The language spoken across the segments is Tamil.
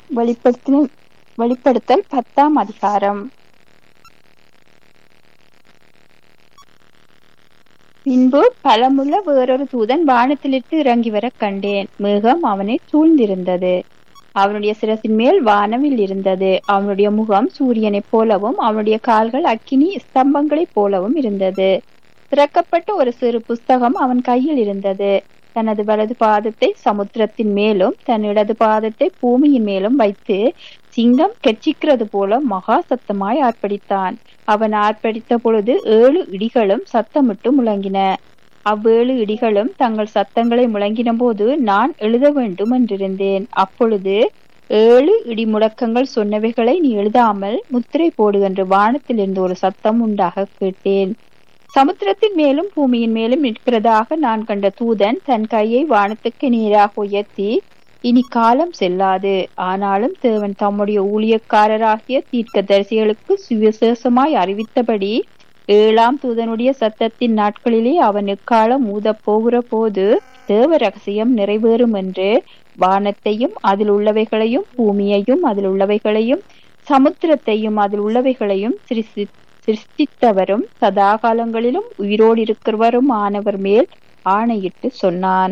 வெளிப்படுத்தின வெளிப்படுத்தல் பத்தாம் அதிகாரம் பின்பு பலமுள்ள வேறொரு தூதன் வானத்திலிருந்து இறங்கி வர கண்டேன் மேகம் அவனை சூழ்ந்திருந்தது அவனுடைய சிரசின் மேல் வானவில் இருந்தது அவனுடைய முகம் சூரியனைப் போலவும் அவனுடைய கால்கள் அக்கினி ஸ்தம்பங்களைப் போலவும் இருந்தது திறக்கப்பட்ட ஒரு சிறு புஸ்தகம் அவன் கையில் இருந்தது தனது வலது பாதத்தை சமுத்திரத்தின் மேலும் தன் இடது பாதத்தை பூமியின் மேலும் வைத்து சிங்கம் கெர்ச்சிக்கிறது போல மகா சத்தமாய் ஆர்ப்பரித்தான் அவன் ஆர்ப்பரித்த பொழுது ஏழு இடிகளும் சத்தமிட்டு முழங்கின அவ்வேழு இடிகளும் தங்கள் சத்தங்களை முழங்கின போது நான் எழுத வேண்டும் என்றிருந்தேன் அப்பொழுது ஏழு இடி முழக்கங்கள் சொன்னவைகளை நீ எழுதாமல் முத்திரை போடு என்று வானத்திலிருந்து ஒரு சத்தம் உண்டாக கேட்டேன் சமுத்திரத்தின் மேலும் பூமியின் மேலும் நிற்கிறதாக நான் கண்ட தூதன் தன் கையை வானத்துக்கு நேராக உயர்த்தி இனி காலம் செல்லாது ஆனாலும் தேவன் தம்முடைய ஊழியக்காரராகிய தீர்க்கதரிசிகளுக்கு சுவிசேஷமாய் அறிவித்தபடி ஏழாம் தூதனுடைய சத்தத்தின் நாட்களிலே அவன் எக்காலம் ஊதப் போகிற போது தேவ ரகசியம் நிறைவேறும் என்று வானத்தையும் அதில் உள்ளவைகளையும் பூமியையும் அதில் உள்ளவைகளையும் சமுத்திரத்தையும் அதில் உள்ளவைகளையும் சிருஷ்டி சிருஷ்டித்தவரும் சதா காலங்களிலும் உயிரோடு இருக்கிறவரும் ஆனவர் மேல் ஆணையிட்டு சொன்னான்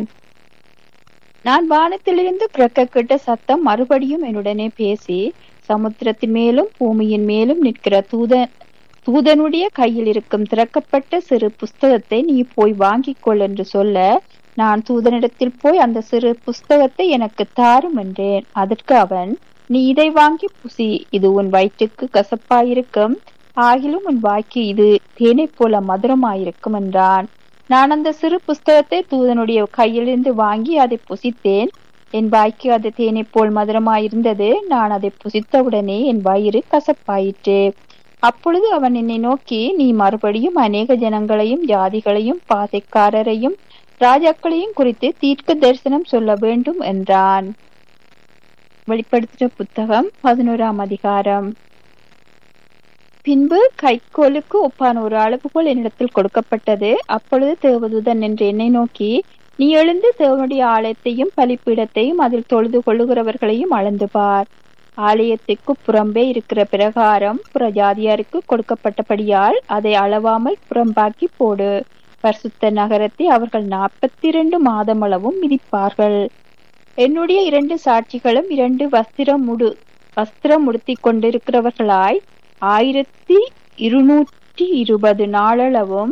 நான் வானத்திலிருந்து பிறக்க கேட்ட சத்தம் மறுபடியும் என்னுடனே பேசி சமுத்திரத்தின் மேலும் பூமியின் மேலும் நிற்கிற தூதன் தூதனுடைய கையில் இருக்கும் திறக்கப்பட்ட சிறு புஸ்தகத்தை நீ போய் வாங்கிக் கொள் என்று சொல்ல நான் தூதனிடத்தில் போய் அந்த சிறு புஸ்தகத்தை எனக்கு தாரும் என்றேன் அதற்கு அவன் நீ இதை வாங்கி புசி இது உன் வயிற்றுக்கு கசப்பாயிருக்கும் ஆகிலும் உன் வாய்க்கு இது தேனை போல மதுரமாயிருக்கும் என்றான் நான் அந்த சிறு புஸ்தகத்தை தூதனுடைய கையிலிருந்து வாங்கி அதை புசித்தேன் என் வாய்க்கு அது தேனை போல் மதுரமாயிருந்தது நான் அதை புசித்தவுடனே என் வயிறு கசப்பாயிற்று அப்பொழுது அவன் என்னை நோக்கி நீ மறுபடியும் அநேக ஜனங்களையும் ஜாதிகளையும் பாதைக்காரரையும் ராஜாக்களையும் குறித்து தீர்க்க தரிசனம் சொல்ல வேண்டும் என்றான் வெளிப்படுத்தின புத்தகம் பதினோராம் அதிகாரம் பின்பு கைக்கோலுக்கு ஒப்பான ஒரு அளவுகோல் என்னிடத்தில் கொடுக்கப்பட்டது அப்பொழுது தேவதூதன் என்று என்னை நோக்கி நீ எழுந்து தேவனுடைய ஆலயத்தையும் பலிப்பீடத்தையும் அதில் தொழுது கொள்ளுகிறவர்களையும் அளந்து பார் ஆலயத்துக்கு புறம்பே இருக்கிற பிரகாரம் புறஜாதியாருக்கு கொடுக்கப்பட்டபடியால் அதை அளவாமல் புறம்பாக்கி போடு பரிசுத்த நகரத்தை அவர்கள் நாற்பத்தி இரண்டு மாதமளவும் மிதிப்பார்கள் என்னுடைய இரண்டு சாட்சிகளும் இரண்டு வஸ்திரம் முடு வஸ்திரம் உடுத்தி கொண்டிருக்கிறவர்களாய் ஆயிரத்தி இருநூற்றி இருபது நாளளவும்